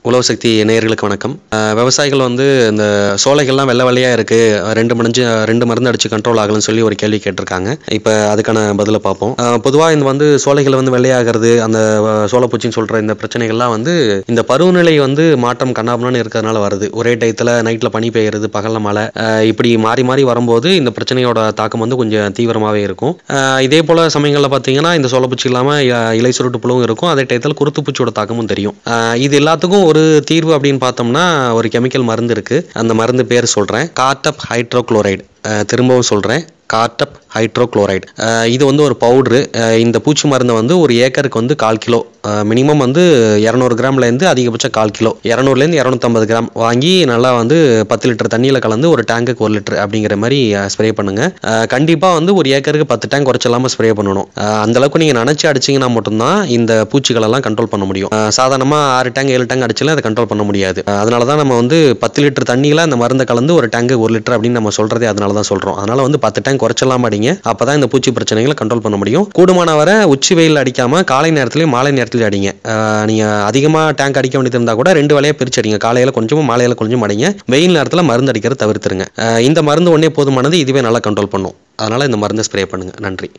உழவு சக்தி நேயர்களுக்கு வணக்கம் அஹ் விவசாயிகள் வந்து இந்த சோலைகள்லாம் வெள்ளை வெள்ளையாக இருக்குது ரெண்டு மடிஞ்சு ரெண்டு மருந்து அடிச்சு கண்ட்ரோல் ஆகலன்னு சொல்லி ஒரு கேள்வி கேட்டிருக்காங்க இப்போ அதுக்கான பதிலை பார்ப்போம் பொதுவாக இந்த வந்து சோலைகள் வந்து வெள்ளையாகிறது அந்த அஹ், சோலைப்பூச்சின்னு சொல்கிற இந்த பிரச்சனைகள்லாம் வந்து இந்த பருவநிலை வந்து மாற்றம் கண்ணாபுன்னு இருக்கிறதுனால வருது ஒரே டயத்தில் நைட்டில் பனி பெய்யுறது பகலில் மழை அஹ், இப்படி மாறி மாறி வரும்போது இந்த பிரச்சனையோட தாக்கம் வந்து கொஞ்சம் தீவிரமாகவே இருக்கும் அஹ், இதே போல் சமயங்களில் பார்த்தீங்கன்னா இந்த சோலைப்பூச்சி இல்லாமல் இலை சுருட்டு புழுவும் இருக்கும் அதே டயத்தில் குருத்துப்பூச்சியோட தாக்கமும் தெரியும் அஹ், இது எல்லாத்துக்கும் ஒரு தீர்வு அப்படின்னு பார்த்தோம்னா ஒரு கெமிக்கல் மருந்து இருக்கு அந்த மருந்து பேர் சொல்றேன் கார்டப் ஹைட்ரோகுளோரைடு திரும்பவும் சொல்றேன் கார்டப் ஹைட்ரோகுளோரைடு இது வந்து ஒரு பவுட்ரு இந்த பூச்சி மருந்தை வந்து ஒரு ஏக்கருக்கு வந்து கால் கிலோ மினிமம் வந்து இரநூறு கிராம்லேருந்து அதிகபட்சம் கால் கிலோ இரநூறுலேருந்து இரநூத்தம்பது கிராம் வாங்கி நல்லா வந்து பத்து லிட்டர் தண்ணியில் கலந்து ஒரு டேங்குக்கு ஒரு லிட்டர் அப்படிங்கிற மாதிரி ஸ்ப்ரே பண்ணுங்க கண்டிப்பாக வந்து ஒரு ஏக்கருக்கு பத்து டேங்க் குறைச்சில்லாமல் ஸ்ப்ரே பண்ணணும் அஹ் அந்த அளவுக்கு நீங்கள் நினச்சி அடிச்சீங்கன்னா மட்டும்தான் இந்த பூச்சிகளெல்லாம் கண்ட்ரோல் பண்ண முடியும் சாதாரணமாக ஆறு டேங்க் ஏழு டேங்க் அடிச்சாலும் அதை கண்ட்ரோல் பண்ண முடியாது அஹ் அதனால தான் நம்ம வந்து பத்து லிட்டர் தண்ணியில் அந்த மருந்தை கலந்து ஒரு டேங்கு ஒரு லிட்டர் அப்படின்னு நம்ம சொல்கிறதே அதனால தான் சொல்கிறோம் அதனால வந்து பத்து டேங்க் குறைச்சலாம் அடிங்க அப்போ தான் இந்த பூச்சி பிரச்சனைகளை கண்ட்ரோல் பண்ண முடியும் கூடுமான வரை உச்சி வெயில் அடிக்காமல் காலை நேரத்துலையும் மாலை நேரத்துலையும் அடிங்க நீங்கள் அதிகமாக டேங்க் அடிக்க வேண்டியது இருந்தால் கூட ரெண்டு வேலையாக பிரிச்சு அடிங்க காலையில் கொஞ்சமும் மாலையில் கொஞ்சம் அடிங்க வெயில் நேரத்தில் மருந்து அடிக்கிறத தவிர்த்துருங்க அஹ் இந்த மருந்து ஒன்றே போதுமானது இதுவே நல்லா கண்ட்ரோல் பண்ணும் அதனால் இந்த மருந்தை ஸ்ப்ரே பண்ணுங்கள் நன்றி